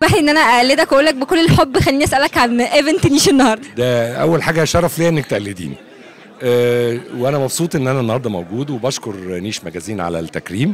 تسمح لي ان انا اقلدك واقول لك بكل الحب خليني اسالك عن ايفنت نيش النهارده ده اول حاجه شرف ليا انك تقلديني أه وانا مبسوط ان انا النهارده موجود وبشكر نيش مجازين على التكريم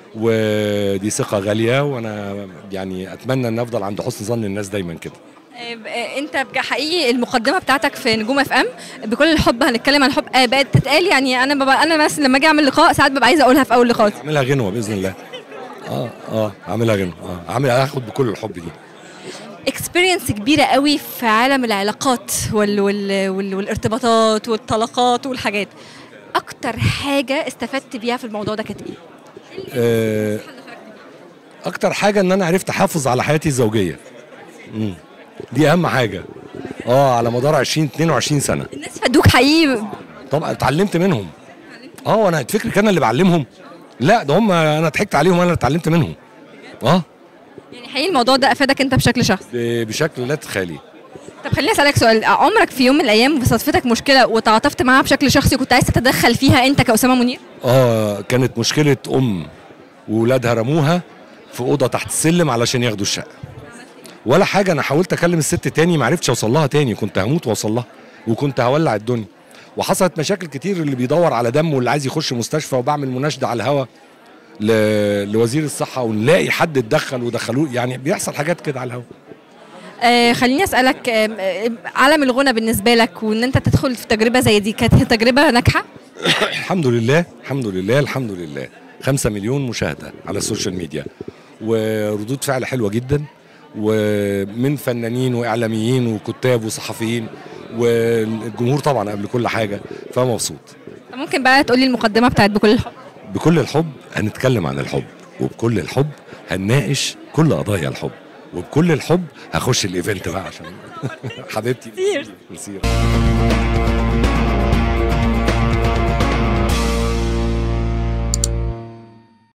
ودي ثقه غاليه وانا يعني اتمنى ان افضل عند حسن ظن الناس دايما كده آه، انت بجا- حقيقي المقدمه بتاعتك في نجوم اف ام بكل الحب هنتكلم عن الحب آه، بقت تتقال يعني انا ببقى انا مثلا لما اجي اعمل لقاء ساعات ببقى عايزه اقولها في اول لقاء اعملها غنوه باذن الله اه اه اعملها غنوه اه اعمل هاخد بكل الحب دي اكسبيرينس كبيره قوي في عالم العلاقات وال وال وال والارتباطات والطلقات والحاجات اكتر حاجه استفدت بيها في الموضوع ده كانت ايه آه، اكتر حاجه ان انا عرفت احافظ على حياتي الزوجيه مم. دي اهم حاجه اه على مدار 20 22 سنه الناس فادوك حقيقي طبعا اتعلمت منهم اه وانا تفكرك انا اللي بعلمهم لا ده هم انا ضحكت عليهم وانا اللي اتعلمت منهم اه يعني حقيقي الموضوع ده افادك انت بشكل شخصي ب- بشكل لا تتخيلي طب خليني اسالك سؤال عمرك في يوم من الايام بصدفتك مشكله وتعاطفت معاها بشكل شخصي كنت عايز تتدخل فيها انت كاسامه منير اه كانت مشكله ام وولادها رموها في اوضه تحت السلم علشان ياخدوا الشقه ولا حاجه انا حاولت اكلم الست تاني ما عرفتش اوصل لها تاني كنت هموت واوصل لها وكنت هولع الدنيا وحصلت مشاكل كتير اللي بيدور على دم واللي عايز يخش مستشفى وبعمل مناشده على الهوا ل... لوزير الصحه ونلاقي حد اتدخل ودخلوه يعني بيحصل حاجات كده على الهوا آه خليني اسالك آه آه، عالم الغنى بالنسبه لك وان انت تدخل في تجربه زي دي كانت تجربه ناجحه الحمد لله الحمد لله الحمد لله خمسة مليون مشاهدة على السوشيال ميديا وردود فعل حلوة جدا ومن فنانين وإعلاميين وكتاب وصحفيين والجمهور طبعا قبل كل حاجة فمبسوط ممكن بقى تقولي المقدمه بتاعت بكل الحب بكل الحب هنتكلم عن الحب وبكل الحب هنناقش كل قضايا الحب وبكل الحب هخش الايفنت بقى عشان حبيبتي كتير. كتير